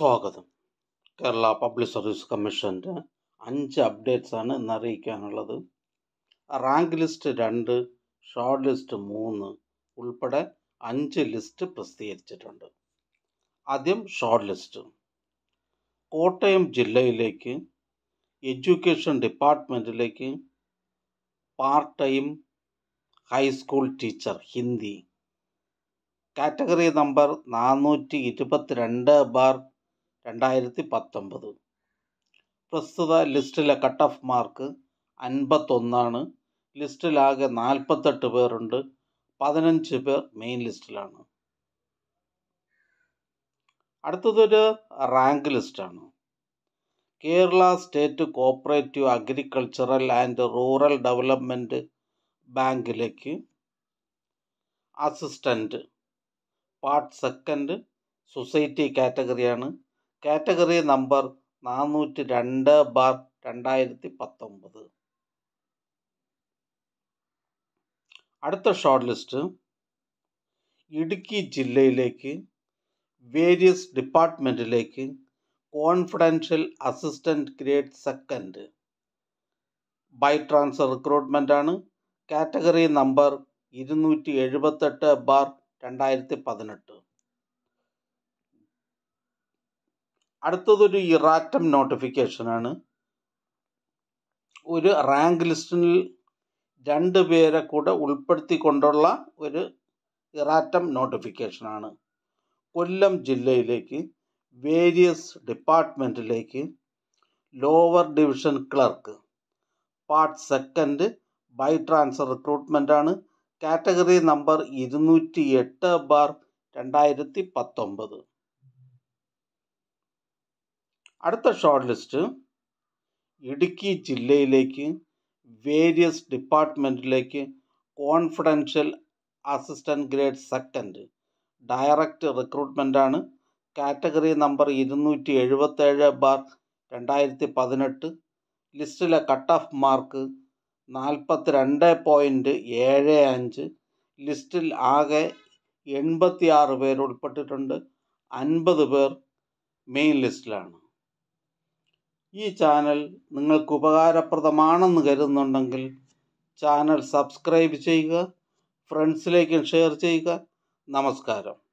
സ്വാഗതം Kerala public service കമ്മീഷൻ്റെ അഞ്ച് അപ്ഡേറ്റ്സ് ആണ് ഇന്ന് അറിയിക്കാനുള്ളത് റാങ്ക് ലിസ്റ്റ് രണ്ട് ഷോർട്ട് ലിസ്റ്റ് മൂന്ന് ഉൾപ്പെടെ അഞ്ച് ലിസ്റ്റ് പ്രസിദ്ധീകരിച്ചിട്ടുണ്ട് ആദ്യം ഷോർട്ട് ലിസ്റ്റ് കോട്ടയം ജില്ലയിലേക്ക് എഡ്യൂക്കേഷൻ ഡിപ്പാർട്ട്മെൻറ്റിലേക്ക് part time high school teacher Hindi category number നാനൂറ്റി ഇരുപത്തിരണ്ട് ബാർ രണ്ടായിരത്തി പത്തൊമ്പത് പ്രസ്തുത ലിസ്റ്റിലെ കട്ട് ഓഫ് മാർക്ക് അൻപത്തൊന്നാണ് ലിസ്റ്റിലാകെ നാൽപ്പത്തെട്ട് പേരുണ്ട് പതിനഞ്ച് പേർ മെയിൻ ലിസ്റ്റിലാണ് അടുത്തതൊരു റാങ്ക് ലിസ്റ്റാണ് Kerala state cooperative agricultural and rural development ബാങ്കിലേക്ക് അസിസ്റ്റൻറ്റ് പാർട്ട് സെക്കൻഡ് സൊസൈറ്റി കാറ്റഗറിയാണ് കാറ്റഗറി നമ്പർ നാനൂറ്റി രണ്ട് ബാർ രണ്ടായിരത്തി പത്തൊമ്പത് അടുത്ത ഷോർട്ട് ലിസ്റ്റ് ഇടുക്കി ജില്ലയിലേക്ക് വേരിയസ് ഡിപ്പാർട്ട്മെൻറ്റിലേക്ക് confidential assistant grade second by transfer recruitment ആണ് കാറ്റഗറി നമ്പർ ഇരുന്നൂറ്റി എഴുപത്തെട്ട് ബാർ രണ്ടായിരത്തി പതിനെട്ട് അടുത്തതൊരു ഇറാറ്റം നോട്ടിഫിക്കേഷനാണ് ഒരു റാങ്ക് ലിസ്റ്റിൽ രണ്ട് പേരെ കൂടെ ഉൾപ്പെടുത്തിക്കൊണ്ടുള്ള ഒരു ഇറാറ്റം നോട്ടിഫിക്കേഷനാണ് കൊല്ലം ജില്ലയിലേക്ക് വേരിയസ് ഡിപ്പാർട്ട്മെൻറ്റിലേക്ക് lower division clerk part second by transfer recruitment ആണ് കാറ്റഗറി നമ്പർ ഇരുന്നൂറ്റി എട്ട് ബാർ രണ്ടായിരത്തി പത്തൊമ്പത് അടുത്ത ഷോർട്ട് ലിസ്റ്റ് ഇടുക്കി ജില്ലയിലേക്ക് വേരിയസ് ഡിപ്പാർട്ട്മെൻറ്റിലേക്ക് confidential assistant grade second direct recruitment ആണ് കാറ്റഗറി നമ്പർ ഇരുന്നൂറ്റി എഴുപത്തേഴ് ബാർ രണ്ടായിരത്തി പതിനെട്ട് ലിസ്റ്റിലെ കട്ട് ഓഫ് മാർക്ക് നാൽപ്പത്തി രണ്ട് പോയിൻറ്റ് ഏഴ് അഞ്ച് ലിസ്റ്റിൽ ആകെ എൺപത്തി ആറ് പേർ ഉൾപ്പെട്ടിട്ടുണ്ട് അൻപത് പേർ മെയിൻ ലിസ്റ്റിലാണ് ഈ ചാനൽ നിങ്ങൾക്ക് ഉപകാരപ്രദമാണെന്ന് കരുതുന്നുണ്ടെങ്കിൽ ചാനൽ സബ്സ്ക്രൈബ് ചെയ്യുക ഫ്രണ്ട്സിലേക്കും ഷെയർ ചെയ്യുക നമസ്കാരം